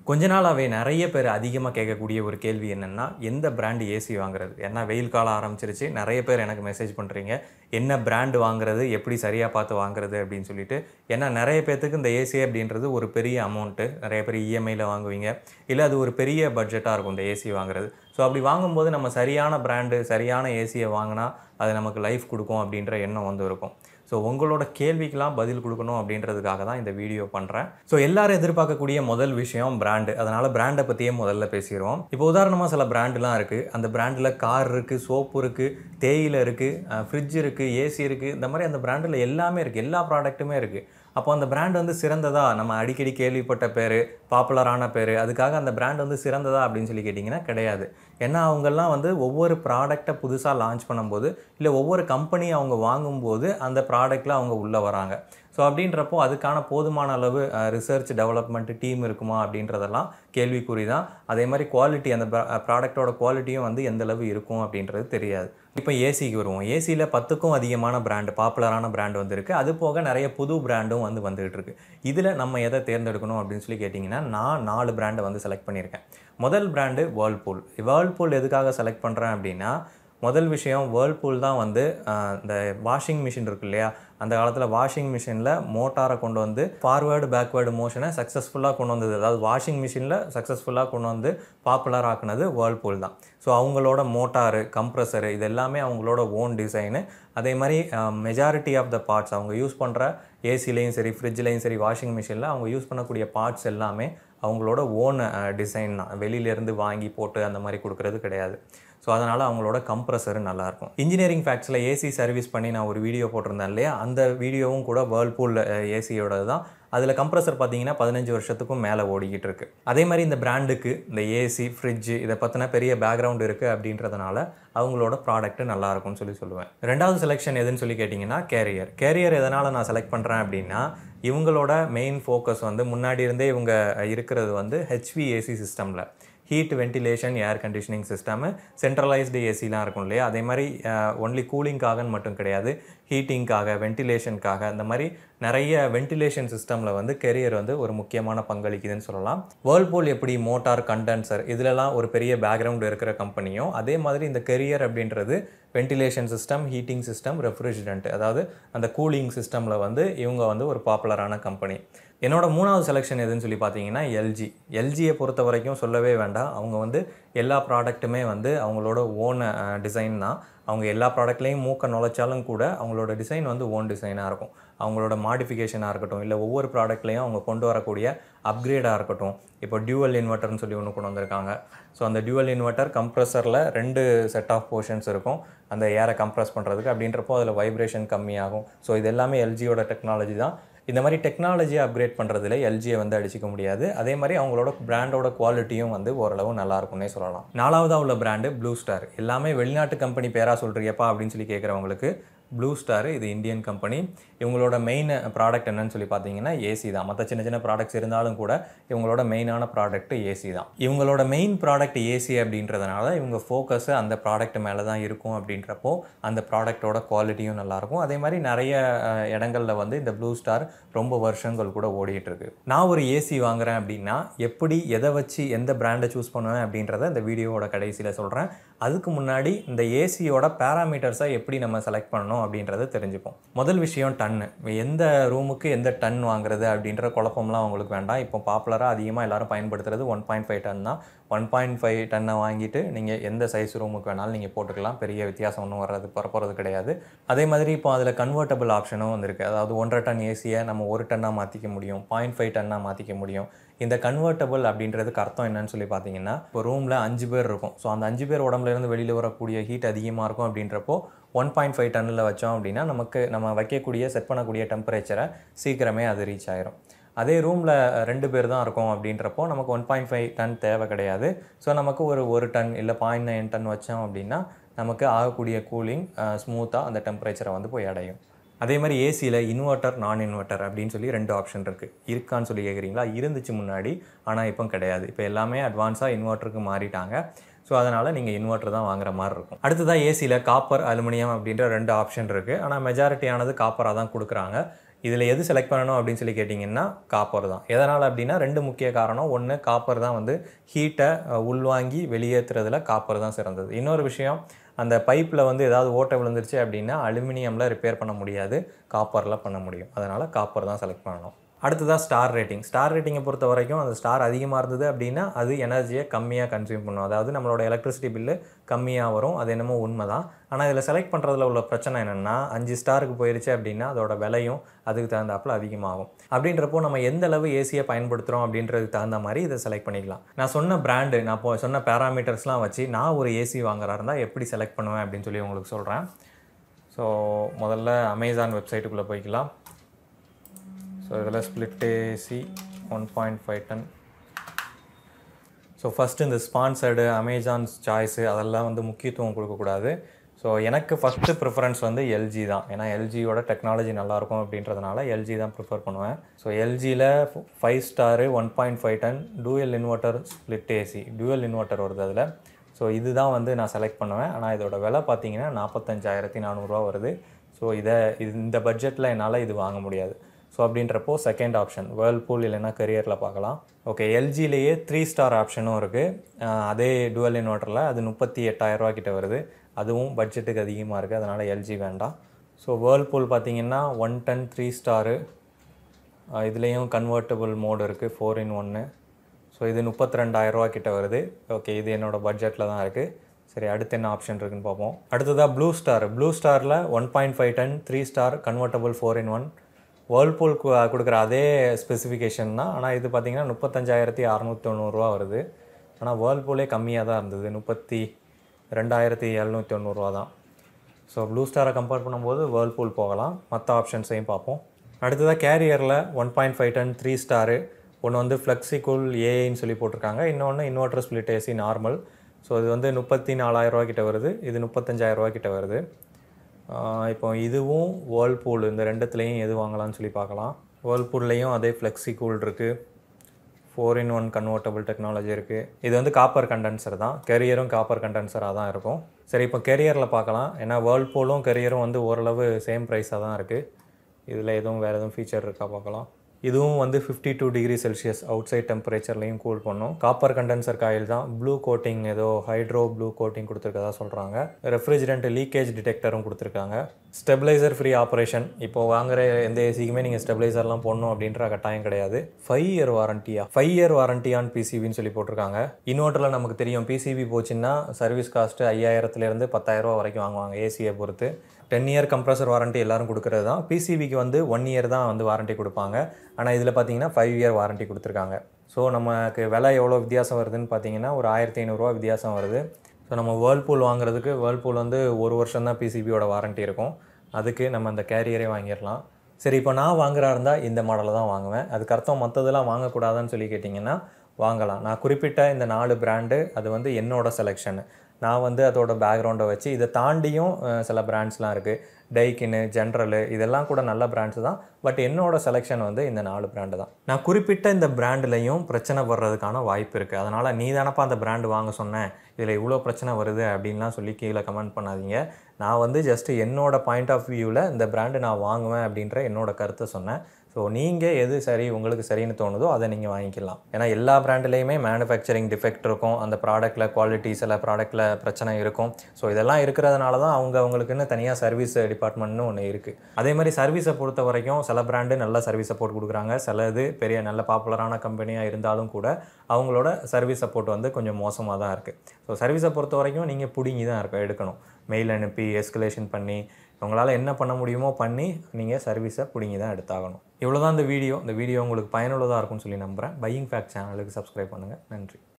கொஞ்ச நாளாகவே நிறைய பேர் அதிகமாக கேட்கக்கூடிய ஒரு கேள்வி என்னென்னா எந்த பிராண்டு ஏசி வாங்குறது ஏன்னா வெயில் காலம் ஆரம்பிச்சிருச்சு நிறைய பேர் எனக்கு மெசேஜ் பண்ணுறீங்க என்ன பிராண்டு வாங்குறது எப்படி சரியாக பார்த்து வாங்குறது அப்படின்னு சொல்லிட்டு ஏன்னா நிறைய பேர்த்துக்கு இந்த ஏசி அப்படின்றது ஒரு பெரிய அமௌண்ட்டு நிறைய பேர் இஎம்ஐயில் வாங்குவீங்க இல்லை அது ஒரு பெரிய பட்ஜெட்டாக இருக்கும் இந்த ஏசி வாங்குறது ஸோ அப்படி வாங்கும்போது நம்ம சரியான பிராண்டு சரியான ஏசியை வாங்கினா அது நமக்கு லைஃப் கொடுக்கும் அப்படின்ற எண்ணம் வந்து இருக்கும் ஸோ உங்களோட கேள்விக்கெலாம் பதில் கொடுக்கணும் அப்படின்றதுக்காக தான் இந்த வீடியோ பண்ணுறேன் ஸோ எல்லாரும் எதிர்பார்க்கக்கூடிய முதல் விஷயம் பிராண்டு அதனால் பிராண்டை பற்றியே முதல்ல பேசிடுவோம் இப்போ உதாரணமாக சில பிராண்டுலாம் இருக்குது அந்த பிராண்டில் கார் இருக்குது சோப்பு இருக்குது தேயிலை இருக்குது ஃப்ரிட்ஜ் இருக்குது ஏசி இருக்குது இந்த மாதிரி அந்த பிராண்டில் எல்லாமே இருக்குது எல்லா ப்ராடக்ட்டுமே இருக்குது அப்போ அந்த பிராண்ட் வந்து சிறந்ததா நம்ம அடிக்கடி கேள்விப்பட்ட பேர் பாப்புலரான பேர் அதுக்காக அந்த பிராண்ட் வந்து சிறந்ததா அப்படின்னு சொல்லி கேட்டிங்கன்னா கிடையாது ஏன்னா அவங்கெல்லாம் வந்து ஒவ்வொரு ப்ராடக்டை புதுசாக லான்ச் பண்ணும்போது இல்லை ஒவ்வொரு கம்பெனி அவங்க வாங்கும்போது அந்த ப்ராடக்டில் அவங்க உள்ளே வராங்க ஸோ அப்படின்றப்போ அதுக்கான போதுமான அளவு ரிசர்ச் டெவலப்மெண்ட் டீம் இருக்குமா அப்படின்றதெல்லாம் கேள்விக்குறி தான் அதே மாதிரி குவாலிட்டி அந்த ப்ராடக்டோட குவாலிட்டியும் வந்து எந்த அளவு இருக்கும் அப்படின்றது தெரியாது இப்போ ஏசிக்கு வருவோம் ஏசியில் பத்துக்கும் அதிகமான பிராண்டு பாப்புலரான பிராண்டு வந்திருக்கு அது போக நிறைய புது பிராண்டும் வந்து வந்துகிட்டு இருக்கு இதில் நம்ம எதை தேர்ந்தெடுக்கணும் அப்படின்னு சொல்லி கேட்டிங்கன்னா நான் நாலு பிராண்டை வந்து செலக்ட் பண்ணியிருக்கேன் முதல் பிராண்டு வேர்ல்பூல் வேர்ல்பூல் எதுக்காக செலக்ட் பண்ணுறேன் அப்படின்னா முதல் விஷயம் வேர்ல்பூல் தான் வந்து ஆஹ், இந்த வாஷிங் மிஷின் இருக்கு இல்லையா அந்த காலத்தில் வாஷிங் மிஷினில் மோட்டாரை கொண்டு வந்து ஃபார்வேர்டு பேக்வேர்டு மோஷனை சக்ஸஸ்ஃபுல்லாக கொண்டு வந்தது அதாவது வாஷிங் மிஷினில் சக்ஸஸ்ஃபுல்லாக கொண்டு வந்து பாப்புலர் ஆக்குனது வேர்ல்பூல் தான் ஸோ அவங்களோட மோட்டாரு கம்ப்ரஸரு இது எல்லாமே அவங்களோட ஓன் டிசைனு அதே மாதிரி மெஜாரிட்டி ஆஃப் த பார்ட்ஸ் அவங்க யூஸ் பண்ணுற ஏசிலையும் சரி ஃப்ரிட்ஜ்லேயும் சரி வாஷிங் மிஷினில் அவங்க யூஸ் பண்ணக்கூடிய பார்ட்ஸ் எல்லாமே அவங்களோட ஓன் டிசைன் தான் வெளியிலேருந்து வாங்கி போட்டு அந்த மாதிரி கொடுக்கறது கிடையாது ஸோ அதனால் அவங்களோட கம்ப்ரஸரு நல்லாயிருக்கும் இன்ஜினியரிங் ஃபேக்ட்ஸில் ஏசி சர்வீஸ் பண்ணி நான் ஒரு வீடியோ போட்டிருந்தேன் இல்லையா அந்த வீடியோவும் கூட வேர்ல்பூல் ஏசியோடது தான் அதில் கம்ப்ரஸர் பார்த்தீங்கன்னா பதினஞ்சு வருஷத்துக்கும் மேலே ஓடிக்கிட்டு இருக்கு அதே மாதிரி இந்த பிராண்டுக்கு இந்த ஏசி ஃப்ரிட்ஜ் இதை பற்றின பெரிய பேக்ரவுண்ட் இருக்குது அப்படின்றதுனால அவங்களோட ப்ராடக்ட் நல்லா இருக்கும்னு சொல்லி சொல்லுவேன் ரெண்டாவது செலெக்ஷன் எதுன்னு சொல்லி கேட்டிங்கன்னா கேரியர் கேரியர் எதனால் நான் செலக்ட் பண்ணுறேன் அப்படின்னா இவங்களோட மெயின் ஃபோக்கஸ் வந்து முன்னாடி இருந்தே இவங்க இருக்கிறது வந்து ஹெச்விஏசி சிஸ்டமில் heat ventilation air conditioning system centralised ஏசிலாம் இருக்கும் இல்லையா அதே மாதிரி ஒன்லி கூலிங்காகன்னு மட்டும் கிடையாது ஹீட்டிங்காக வென்டிலேஷனுக்காக இந்த மாதிரி நிறைய வென்டிலேஷன் சிஸ்டமில் வந்து கெரியர் வந்து ஒரு முக்கியமான பங்களிக்குதுன்னு சொல்லலாம் வேர்ல்பூல் எப்படி மோட்டார் கண்டென்சர் இதுலலாம் ஒரு பெரிய பேக்ரவுண்ட் இருக்கிற கம்பெனியும் அதே மாதிரி இந்த கெரியர் அப்படின்றது ventilation system heating system refrigerant அதாவது அந்த கூலிங் சிஸ்டமில் வந்து இவங்க வந்து ஒரு பாப்புலரான கம்பெனி என்னோட மூணாவது செலெக்ஷன் எதுன்னு சொல்லி பார்த்தீங்கன்னா எல்ஜி எல்ஜியை பொறுத்த வரைக்கும் சொல்லவே வேண்டாம் அவங்க வந்து எல்லா ப்ராடக்ட்டுமே வந்து அவங்களோட ஓன் டிசைன் தான் அவங்க எல்லா ப்ராடக்ட்லேயும் மூக்க நுழைச்சாலும் கூட அவங்களோட டிசைன் வந்து ஓன் டிசைனாக இருக்கும் அவங்களோட மாடிஃபிகேஷனாக இருக்கட்டும் இல்லை ஒவ்வொரு ப்ராடக்ட்லேயும் அவங்க கொண்டு வரக்கூடிய அப்கிரேடாக இருக்கட்டும் இப்போ டியூவல் இன்வெர்ட்டர்னு சொல்லி ஒன்று கொண்டு வந்திருக்காங்க ஸோ அந்த டியூவல் இன்வெர்ட்டர் கம்ப்ரஸரில் ரெண்டு செட் ஆஃப் போர்ஷன்ஸ் இருக்கும் அந்த ஏரை கம்ப்ரஸ் பண்ணுறதுக்கு அப்படின்றப்போ அதில் வைப்ரேஷன் கம்மியாகும் ஸோ இது எல்லாமே எல்ஜியோட டெக்னாலஜி தான் இந்த மாதிரி டெக்னாலஜியை அப்கிரேட் பண்ணுறதுல எல்ஜியை வந்து அடிச்சிக்க முடியாது அதே மாதிரி அவங்களோட பிராண்டோட குவாலிட்டியும் வந்து ஓரளவு நல்லா இருக்கும்னே சொல்லலாம் நாலாவதாக உள்ள பிராண்டு ப்ளூ ஸ்டார் எல்லாமே வெளிநாட்டு கம்பெனி பேராக சொல்கிறியப்பா அப்படின்னு சொல்லி கேட்குறவங்களுக்கு ப்ளூ ஸ்டார் இது இந்தியன் கம்பெனி இவங்களோட மெயின் ப்ராடக்ட் என்னன்னு சொல்லி பார்த்தீங்கன்னா ஏசி தான் மற்ற சின்ன சின்ன ப்ராடக்ட்ஸ் இருந்தாலும் கூட இவங்களோட மெயினான ப்ராடக்ட் ஏசி தான் இவங்களோட மெயின் ப்ராடக்ட் ஏசி அப்படின்றதுனால இவங்க ஃபோக்கஸ் அந்த ப்ராடக்ட் மேலே தான் இருக்கும் அப்படின்றப்போ அந்த ப்ராடக்ட்டோட குவாலிட்டியும் நல்லாயிருக்கும் அதே மாதிரி நிறைய அஹ், இடங்கள்ல வந்து இந்த ப்ளூ ஸ்டார் ரொம்ப வருஷங்கள் கூட ஓடிட்டு இருக்கு நான் ஒரு ஏசி வாங்குறேன் அப்படின்னா எப்படி எதை வச்சு எந்த பிராண்டை சூஸ் பண்ணுவேன் அப்படின்றத இந்த வீடியோவோட கடைசியில் சொல்கிறேன் அதுக்கு முன்னாடி இந்த ஏசியோட பேராமீட்டர்ஸை எப்படி நம்ம செலக்ட் பண்ணணும் அப்படின்றத தெரிஞ்சுப்போம் முதல் விஷயம் டன்னு எந்த ரூமுக்கு எந்த டன் வாங்குறது அப்படின்ற குழப்பம்லாம் உங்களுக்கு வேண்டாம் இப்போ பாப்புலராக அதிகமாக எல்லாரும் பயன்படுத்துறது ஒன் பாயிண்ட் ஃபைவ் டன் தான் ஒன் பாயிண்ட் ஃபைவ் டன்னை வாங்கிட்டு நீங்கள் எந்த சைஸ் ரூமுக்கு வேணாலும் நீங்கள் போட்டுக்கலாம் பெரிய வித்தியாசம் ஒன்றும் வர்றது பரப்புறது கிடையாது அதே மாதிரி இப்போ அதில் கன்வெர்ட்டபிள் ஆப்ஷனும் வந்திருக்கு அதாவது ஒன்றரை டன் ஏசியை நம்ம ஒரு டன்னாக மாற்றிக்க முடியும் பாயிண்ட் ஃபைவ் டன்னாக மாற்றிக்க முடியும் இந்த கன்வெர்ட்டபிள் அப்படின்றதுக்கு அர்த்தம் என்னன்னு சொல்லி பார்த்தீங்கன்னா இப்போ ரூமில் அஞ்சு பேர் இருக்கும் ஸோ அந்த அஞ்சு பேர் உடம்புல இருந்து வெளியில் வரக்கூடிய ஹீட் அதிகமாக இருக்கும் அப்படின்றப்போ ஒன் பாயிண்ட் ஃபைவ் டன்னில் வச்சோம் அப்படின்னா நமக்கு நம்ம வைக்கக்கூடிய செட் பண்ணக்கூடிய டெம்பரேச்சரை சீக்கிரமே அது ரீச் ஆயிரும் அதே ரூமில் ரெண்டு பேர் தான் இருக்கோம் அப்படின்றப்போ நமக்கு ஒன் பாயிண்ட் ஃபைவ் டன் தேவை கிடையாது ஸோ நமக்கு ஒரு ஒரு டன் இல்லை பாயிண்ட் நைன் டன் வச்சோம் அப்படின்னா நமக்கு ஆகக்கூடிய கூலிங் ஸ்மூத்தாக அந்த டெம்பரேச்சரை வந்து போய் அடையும் அதே மாதிரி ஏசியில் இன்வெர்ட்டர் நான் இன்வெர்ட்டர் அப்படின்னு சொல்லி ரெண்டு ஆப்ஷன் இருக்குது இருக்கான்னு சொல்லி கேட்குறீங்களா இருந்துச்சு முன்னாடி ஆனால் இப்போ கிடையாது இப்போ எல்லாமே அட்வான்ஸாக இன்வெர்ட்டருக்கு மாறிட்டாங்க ஸோ அதனால் நீங்கள் இன்வெர்ட்டர் தான் வாங்குற மாதிரி இருக்கும் அடுத்ததாக ஏசியில் காப்பர் அலுமினியம் அப்படின்ற ரெண்டு ஆப்ஷன் இருக்குது ஆனால் மெஜாரிட்டியானது காப்பராக தான் கொடுக்குறாங்க இதில் எது செலக்ட் பண்ணணும் அப்படின்னு சொல்லி கேட்டிங்கன்னா காப்பர் தான் எதனால் அப்படின்னா ரெண்டு முக்கிய காரணம் ஒன்று காப்பர் தான் வந்து ஹீட்டை உள்வாங்கி வெளியேற்றுறதுல காப்பர் தான் சிறந்தது இன்னொரு விஷயம் அந்த பைப்பில் வந்து ஏதாவது ஓட்டை விழுந்துருச்சு அப்படின்னா அலுமினியமில் ரிப்பேர் பண்ண முடியாது காப்பரில் பண்ண முடியும் அதனால் காப்பர் தான் செலக்ட் பண்ணணும் அடுத்ததாக ஸ்டார் ரேட்டிங் ஸ்டார் ரேட்டிங்கை பொறுத்த வரைக்கும் அந்த ஸ்டார் அதிகமாக இருந்தது அப்படின்னா அது எனர்ஜியை கம்மியாக கன்சியூம் பண்ணும் அதாவது நம்மளோட எலக்ட்ரிசிட்டி பில்லு கம்மியாக வரும் அது என்னமோ உண்மை தான் ஆனால் இதில் செலக்ட் பண்ணுறதுல உள்ள பிரச்சனை என்னென்னா அஞ்சு ஸ்டாருக்கு போயிருச்சு அப்படின்னா அதோட விலையும் அதுக்கு தகுந்தாப்புல அதிகமாகும் அப்படின்றப்போ நம்ம எந்த அளவு ஏசியை பயன்படுத்துகிறோம் அப்படின்றதுக்கு தகுந்த மாதிரி இதை செலக்ட் பண்ணிக்கலாம் நான் சொன்ன பிராண்டு நான் இப்போ சொன்ன பேராமீட்டர்ஸ்லாம் வச்சு நான் ஒரு ஏசி வாங்குறா இருந்தால் எப்படி செலக்ட் பண்ணுவேன் அப்படின்னு சொல்லி உங்களுக்கு சொல்கிறேன் ஸோ முதல்ல அமேசான் வெப்சைட்டுக்குள்ளே போய்க்கலாம் ஸோ இதில் split AC one point five ton so first இந்த ஸ்பான்சர்டு அமேசான்ஸ் சாய்ஸு அதெல்லாம் வந்து முக்கியத்துவம் கொடுக்கக்கூடாது ஸோ எனக்கு ஃபஸ்ட்டு ப்ரிஃபரன்ஸ் வந்து எல்ஜி தான் ஏன்னா எல்ஜியோட டெக்னாலஜி நல்லாயிருக்கும் அப்படின்றதுனால எல்ஜி தான் ப்ரிஃபர் பண்ணுவேன் ஸோ எல்ஜியில் five star one point five ton dual inverter split AC dual inverter வருது அதில் ஸோ இதுதான் வந்து நான் செலக்ட் பண்ணுவேன் ஆனால் இதோட விலை பார்த்தீங்கன்னா நாற்பத்தஞ்சாயிரத்தி நானூறுரூவா வருது ஸோ இதை இது இந்த பட்ஜெட்டில் என்னால் இது வாங்க முடியாது ஸோ அப்படின்றப்போ செகண்ட் ஆப்ஷன் வேர்ல்பூல் இல்லைன்னா கரியரில் பார்க்கலாம் ஓகே எல்ஜிலேயே த்ரீ ஸ்டார் ஆப்ஷனும் இருக்குது அதே டுவல் இன்வெர்ட்டரில் அது முப்பத்தி எட்டாயிரரூவா கிட்ட வருது அதுவும் பட்ஜெட்டுக்கு அதிகமாக இருக்குது அதனால் எல்ஜி வேண்டாம் ஸோ வேர்ல்பூல் பார்த்தீங்கன்னா ஒன் டன் த்ரீ ஸ்டாரு இதுலேயும் கன்வெர்ட்டபுள் மோடு இருக்குது ஃபோர் இன் ஒன்று ஸோ இது முப்பத்தி ரெண்டாயிரரூவா கிட்ட வருது ஓகே இது என்னோடய பட்ஜெட்டில் தான் இருக்குது சரி அடுத்து என்ன ஆப்ஷன் இருக்குன்னு பார்ப்போம் அடுத்ததாக ப்ளூ ஸ்டார் ப்ளூ ஸ்டாரில் one point five ton three star convertible four in one Whirlpool கொடுக்குற அதே ஸ்பெசிஃபிகேஷன் தான் ஆனால் இது பார்த்திங்கன்னா முப்பத்தஞ்சாயிரத்தி அறநூற்றி தொண்ணூறுரூவா வருது ஆனால் வேர்ல்பூலே கம்மியாக தான் இருந்தது முப்பத்தி ரெண்டாயிரத்தி எழுநூற்றி தொண்ணூறுரூவா தான் ஸோ ப்ளூ ஸ்டாரை கம்பேர் பண்ணும்போது வேர்ல்பூல் போகலாம் மற்ற ஆப்ஷன்ஸையும் பார்ப்போம் அடுத்ததாக கேரியரில் one point five ton three star ஒன்று வந்து ஃப்ளெக்ஸிகுல் ஏஐன்னு சொல்லி போட்டிருக்காங்க இன்னொன்று inverter split AC normal so இது வந்து முப்பத்தி நாலாயிரரூவா கிட்ட வருது இது முப்பத்தஞ்சாயிரரூவா கிட்ட வருது இப்போ இதுவும் வேர்ல்பூல் இந்த ரெண்டுத்துலேயும் எது வாங்கலாம்னு சொல்லி பார்க்கலாம் வேர்ல்பூல்லையும் அதே ஃப்ளெக்ஸி கூல் இருக்குது four in one convertible technology இருக்குது இது வந்து காப்பர் கண்டென்சர் தான் கெரியரும் காப்பர் கண்டென்சராக தான் இருக்கும் சரி இப்போ கெரியரில் பார்க்கலாம் ஏன்னா வேர்ல்பூலும் கெரியரும் வந்து ஓரளவு சேம் ப்ரைஸாக தான் இருக்குது இதில் எதுவும் வேறு எதுவும் ஃபீச்சர் இருக்கா பார்க்கலாம் இதுவும் வந்து fifty two degree Celsius outside டெம்பரேச்சர்லையும் கூல் பண்ணும் காப்பர் கண்டென்சர் காயில் தான் ப்ளூ கோட்டிங் ஏதோ ஹைட்ரோ ப்ளூ கோட்டிங் கொடுத்துருக்கதா சொல்கிறாங்க ரெஃப்ரிஜரண்ட் லீக்கேஜ் டிடெக்டரும் கொடுத்துருக்காங்க ஸ்டெபிளைசர் ஃப்ரீ ஆப்ரேஷன் இப்போ வாங்குற எந்த ஏசிக்குமே நீங்கள் ஸ்டெபிளைசர்லாம் போடணும் அப்படின்ற கட்டாயம் கிடையாது ஃபைவ் இயர் வாரண்டியா ஃபைவ் இயர் வாரண்டியான் பிசிபின்னு சொல்லி போட்டிருக்காங்க இன்வெர்ட்டரில் நமக்கு தெரியும் பிசிபி போச்சுன்னா சர்வீஸ் காஸ்ட்டு ஐயாயிரத்துலேருந்து பத்தாயிரரூவா வரைக்கும் வாங்குவாங்க ஏசியை பொறுத்து டென் இயர் கம்ப்ரஸர் வாரண்ட்டி எல்லாரும் கொடுக்குறது தான் பிசிபிக்கு வந்து ஒன் இயர் தான் வந்து வாரண்ட்டி கொடுப்பாங்க ஆனால் இதில் பார்த்தீங்கன்னா ஃபைவ் இயர் வாரண்ட்டி கொடுத்துருக்காங்க ஸோ நமக்கு விலை எவ்வளோ வித்தியாசம் வருதுன்னு பார்த்தீங்கன்னா ஒரு ஆயிரத்தி ஐநூறுரூவா வித்தியாசம் வருது ஸோ நம்ம வேர்ல்பூல் வாங்குறதுக்கு வேர்ல்பூல் வந்து ஒரு வருஷம் தான் பிசிபியோட வாரண்ட்டி இருக்கும் அதுக்கு நம்ம அந்த கேரியரே வாங்கிடலாம் சரி இப்போ நான் வாங்குறா இருந்தால் இந்த மாடலை தான் வாங்குவேன் அதுக்கு அர்த்தம் மற்றதெல்லாம் வாங்கக்கூடாதுன்னு சொல்லி கேட்டிங்கன்னா வாங்கலாம் நான் குறிப்பிட்ட இந்த நாலு பிராண்டு அது வந்து என்னோட செலெக்ஷன் நான் வந்து அதோட பேக்ரவுண்டை வச்சு இதை தாண்டியும் சில பிராண்ட்ஸ்லாம் இருக்குது டைக்கின்னு ஜென்ரலு இதெல்லாம் கூட நல்ல பிராண்ட்ஸ் தான் பட் என்னோட செலெக்ஷன் வந்து இந்த நாலு பிராண்டு தான் நான் குறிப்பிட்ட இந்த பிராண்டுலையும் பிரச்சனை வர்றதுக்கான வாய்ப்பு இருக்குது அதனால் நீ தானப்பா அந்த பிராண்டு வாங்க சொன்னேன் இதில் இவ்வளோ பிரச்சனை வருது அப்படின்லாம் சொல்லி கீழே கமெண்ட் பண்ணாதீங்க நான் வந்து ஜஸ்ட்டு என்னோட பாயிண்ட் ஆஃப் வியூவில் இந்த பிராண்டு நான் வாங்குவேன் அப்படின்ற என்னோட கருத்தை சொன்னேன் ஸோ நீங்கள் எது சரி உங்களுக்கு சரின்னு தோணுதோ அதை நீங்கள் வாங்கிக்கலாம் ஏன்னா எல்லா பிராண்ட்லேயுமே மேனுஃபேக்சரிங் டிஃபெக்ட் இருக்கும் அந்த ப்ராடக்ட்டில் குவாலிட்டி சில ப்ராடக்ட்டில் பிரச்சனை இருக்கும் ஸோ இதெல்லாம் இருக்கிறதுனால தான் அவங்க அவங்களுக்குன்னு தனியாக சர்வீஸ் டிபார்ட்மெண்ட்னு ஒன்று இருக்குது அதே மாதிரி சர்வீஸை பொறுத்த வரைக்கும் சில பிராண்டு நல்ல சர்வீஸ் சப்போர்ட் கொடுக்குறாங்க சிலது பெரிய நல்ல பாப்புலரான கம்பெனியாக இருந்தாலும் கூட அவங்களோட சர்வீஸ் சப்போர்ட் வந்து கொஞ்சம் மோசமாக தான் இருக்குது ஸோ சர்வீஸை பொறுத்த வரைக்கும் நீங்கள் பிடுங்கி தான் இருக்க எடுக்கணும் மெயில் அனுப்பி எஸ்கலேஷன் பண்ணி உங்களால் என்ன பண்ண முடியுமோ பண்ணி நீங்கள் சர்வீஸை பிடிங்கி தான் எடுத்தாகணும் இவ்வளோ தான் இந்த வீடியோ இந்த வீடியோ உங்களுக்கு பயனுள்ளதாக இருக்கும்னு சொல்லி நம்புகிறேன் பையிங் ஃபேக்ட் சேனலுக்கு சப்ஸ்கிரைப் பண்ணுங்கள் நன்றி